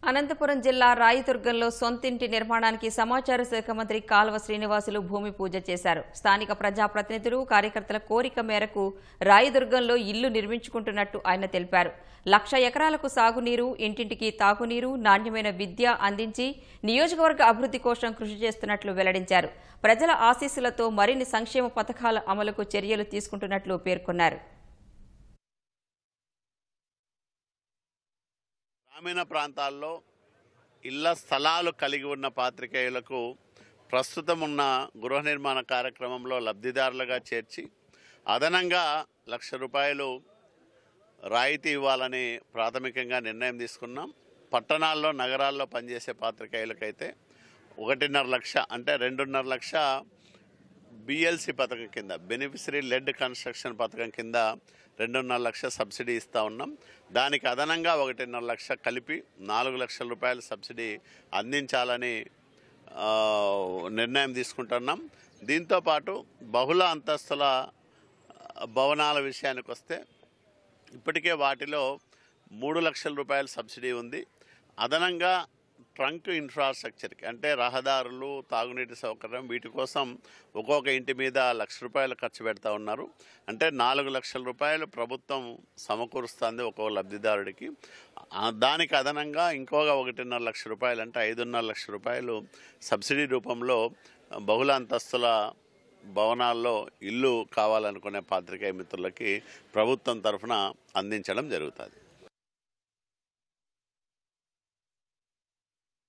అనంతపురం జిల్లా రాయదుర్గంలో సొంతింటి నిర్మాణానికి సమాచార శాఖ మంత్రి కాల్వ శ్రీనివాసులు భూమి పూజ చేశారు స్థానిక ప్రజాప్రతినిధులు కార్యకర్తల కోరిక మేరకు రాయదుర్గంలో ఇల్లు నిర్మించుకుంటున్నట్టు ఆయన తెలిపారు లక్ష ఎకరాలకు సాగునీరు ఇంటింటికి తాగునీరు నాణ్యమైన విద్య అందించి నియోజకవర్గ అభివృద్ధి కోసం కృషి చేస్తున్నట్లు వెల్లడించారు ప్రజల ఆశీస్సులతో మరిన్ని సంక్షేమ పథకాల అమలుకు చర్యలు తీసుకుంటున్నట్లు పేర్కొన్నారు గ్రామీణ ప్రాంతాల్లో ఇళ్ల స్థలాలు కలిగి ఉన్న పాత్రికేయులకు ప్రస్తుతం ఉన్న గృహ నిర్మాణ కార్యక్రమంలో లబ్ధిదారులుగా చేర్చి అదనంగా లక్ష రూపాయలు రాయితీ ఇవ్వాలని ప్రాథమికంగా నిర్ణయం తీసుకున్నాం పట్టణాల్లో నగరాల్లో పనిచేసే పాత్రికేయులకైతే ఒకటిన్నర లక్ష అంటే రెండున్నర లక్ష బిఎల్సి పథకం కింద బెనిఫిషరీ లెడ్ కన్స్ట్రక్షన్ పథకం కింద రెండున్నర లక్ష సబ్సిడీ ఇస్తూ ఉన్నాం దానికి అదనంగా ఒకటిన్నర లక్ష కలిపి నాలుగు లక్షల రూపాయల సబ్సిడీ అందించాలని ఆ, నిర్ణయం తీసుకుంటున్నాం దీంతోపాటు బహుళ అంతస్తుల భవనాల విషయానికి వస్తే ఇప్పటికే వాటిలో మూడు లక్షల రూపాయల సబ్సిడీ ఉంది అదనంగా ట్రంక్ ఇన్ఫ్రాస్ట్రక్చర్కి అంటే రహదారులు తాగునీటి సౌకర్యం వీటి కోసం ఒక్కొక్క ఇంటి మీద లక్ష రూపాయలు ఖర్చు పెడతా ఉన్నారు అంటే నాలుగు లక్షల రూపాయలు ప్రభుత్వం సమకూరుస్తుంది ఒక్కొక్క లబ్ధిదారుడికి ఆ, దానికి అదనంగా ఇంకొక ఒకటిన్నర లక్ష రూపాయలు అంటే ఐదున్నర లక్ష రూపాయలు సబ్సిడీ రూపంలో బహుళ అంతస్తుల భవనాల్లో ఇల్లు కావాలనుకునే పాత్రికేయ మిత్రులకి ప్రభుత్వం తరఫున అందించడం జరుగుతుంది